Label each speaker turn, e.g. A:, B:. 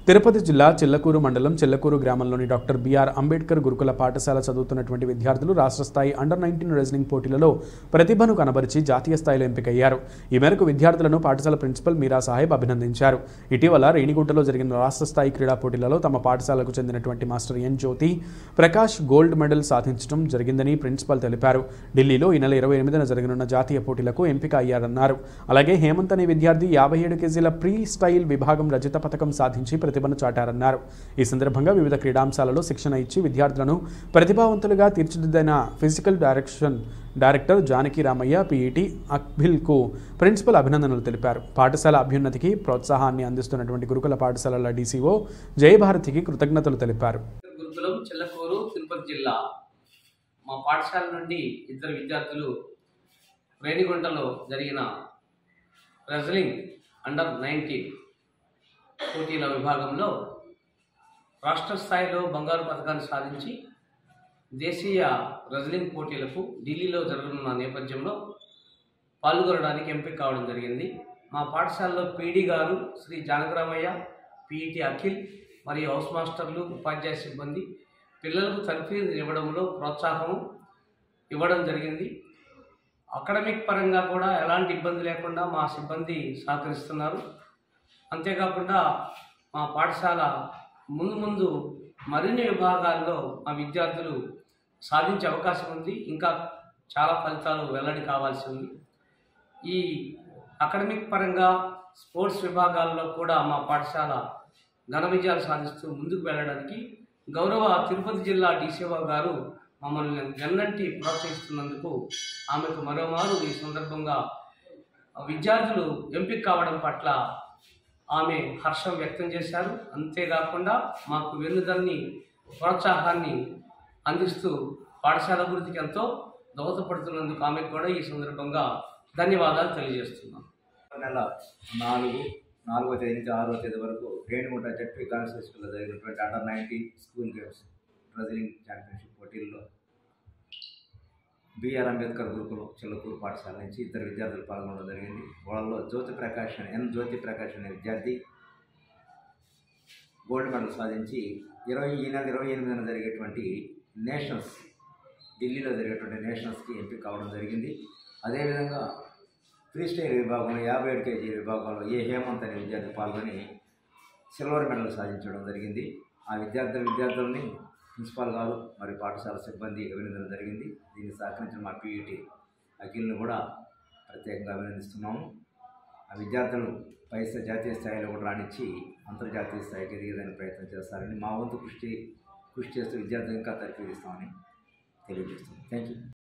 A: తిరుపతి జిల్లా చిల్లకూరు మండలం చిల్లకూరు గ్రామంలోని డాక్టర్ బిఆర్ అంబేద్కర్ గురుకుల పాఠశాల చదువుతున్నటువంటి విద్యార్థులు రాష్ట్ర స్థాయి అండర్ నైన్టీన్ రెజ్లింగ్ పోటీలలో ప్రతిభను కనబరిచి జాతీయ స్థాయిలో ఎంపికయ్యారు ఈ మేరకు విద్యార్థులను పాఠశాల ప్రిన్సిపల్ మీరా సాహెబ్ అభినందించారు ఇటీవల రేణిగుంటలో జరిగిన రాష్ట్ర స్థాయి క్రీడా పోటీలలో తమ పాఠశాలకు చెందినటువంటి master N Jyothi Prakash gold medal సాధించడం జరిగిందని ప్రిన్సిపల్ తెలిపారు ఢిల్లీలో ఈ నెల ఇరవై ఎనిమిదిన జరగనున్న జాతీయ పోటీలకు ఎంపిక అయ్యారన్నారు అలాగే హేమంత్ అనే విద్యార్థి యాభై ఏడు కేజీల ప్రీ స్టైల్ విభాగం రజత పథకం సాధించి ప్రతిభను చాటారన్నారు ఈ సందర్భంగా వివిధ క్రీడాంశాలలో శిక్షణ ఇచ్చి విద్యార్థులను ప్రతిభావంతులుగా తీర్చిదిద్దిన physical direction director Janaki Ramaiah PET అక్భిల్కు ప్రిన్సిపల్ అభినందనలు తెలిపారు పాఠశాల అభ్యున్నతికి ప్రోత్సాహాన్ని అందిస్తున్నటువంటి గురుకుల పాఠశాలల డీసీఓ జయభారతికి కృతజ్ఞతలు తెలిపారు
B: గురుకులం చిల్లకూరు తిరుపతి జిల్లా మా పాఠశాల నుండి ఇద్దరు విద్యార్థులు రేణిగుంటలో జరిగిన రెజ్లింగ్ అండర్ నైన్టీన్ పోటీల విభాగంలో రాష్ట్ర స్థాయిలో బంగారు పథకాన్ని సాధించి దేశీయ రెజ్లింగ్ పోటీలకు ఢిల్లీలో జరగనున్న నేపథ్యంలో పాల్గొనడానికి ఎంపిక కావడం జరిగింది మా పాఠశాలలో పీడీ గారు శ్రీ జానకరామయ్య పీఈటీ అఖిల్ మరియు హౌస్ మాస్టర్లు ఉపాధ్యాయ సిబ్బంది పిల్లలకు తర్ఫీదు ఇవ్వడంలో ప్రోత్సాహం ఇవ్వడం జరిగింది అకాడమిక్ పరంగా కూడా ఎలాంటి ఇబ్బంది లేకుండా మా సిబ్బంది సహకరిస్తున్నారు అంతేకాకుండా మా పాఠశాల ముందు ముందు మరిన్ని విభాగాల్లో మా విద్యార్థులు సాధించే అవకాశం ఉంది ఇంకా చాలా ఫలితాలు వెల్లడి కావాల్సి ఉంది ఈ అకాడమిక్ పరంగా స్పోర్ట్స్ విభాగాల్లో కూడా మా పాఠశాల ఘన విజయాలు సాధిస్తూ ముందుకు వెళ్ళడానికి గౌరవ తిరుపతి జిల్లా డీసీఓ గారు మమ్మల్ని వెన్నంటి ప్రోత్సహిస్తున్నందుకు ఆమెకు మరోమారు ఈ సందర్భంగా విద్యార్థులు ఎంపిక కావడం పట్ల ఆమె హర్షం వ్యక్తం చేశారు అంతేకాకుండా మాకు వెన్నుదన్ని ప్రోత్సాహాన్ని అందిస్తూ పాఠశాల అభివృద్ధికి ఎంతో దోహదపడుతున్నందుకు ఆమెకు కూడా ఈ సందర్భంగా ధన్యవాదాలు తెలియజేస్తున్నాను
C: నెల నాలుగు నాలుగో తేదీ నుంచి ఆరో తేదీ వరకు రేణిగుంట జడ్పీ గర్ల్స్ హై స్కూల్లో జరిగినటువంటి under nineteen school games wrestling championship పోటీల్లో బిఆర్ అంబేద్కర్ గురుకులం చిల్లకూరు పాఠశాల నుంచి ఇద్దరు విద్యార్థులు పాల్గొనడం జరిగింది వాళ్ళలో జ్యోతి ప్రకాష్ అనే ఎన్ జ్యోతి ప్రకాష్ అనే విద్యార్థి గోల్డ్ మెడల్ సాధించి ఇరవై ఈ నెల ఇరవై ఎనిమిదిన జరిగేటువంటి నేషనల్స్ ఢిల్లీలో జరిగేటువంటి నేషనల్స్కి ఎంపిక కావడం జరిగింది అదేవిధంగా ఫ్రీ స్టైల్ విభాగంలో యాభై ఏడు కేజీ విభాగంలో ఏ హేమంత్ అనే విద్యార్థి పాల్గొని సిల్వర్ మెడల్ సాధించడం జరిగింది ఆ విద్యార్థుల విద్యార్థులని ప్రిన్సిపాల్ గారు మరియు పాఠశాల సిబ్బంది అభినందన జరిగింది దీన్ని సహకరించిన మా పీఈటీ అఖిల్ని కూడా ప్రత్యేకంగా అభినందిస్తున్నాము ఆ విద్యార్థులు పై స్థాయి- జాతీయ స్థాయిలో కూడా రాణించి అంతర్జాతీయ స్థాయికి ఎదిగేదానికి ప్రయత్నం చేస్తారని మా వంతు కృషి కృషి చేస్తూ విద్యార్థులు ఇంకా తరఫీదిస్తామని తెలియజేస్తున్నాం థ్యాంక్ యూ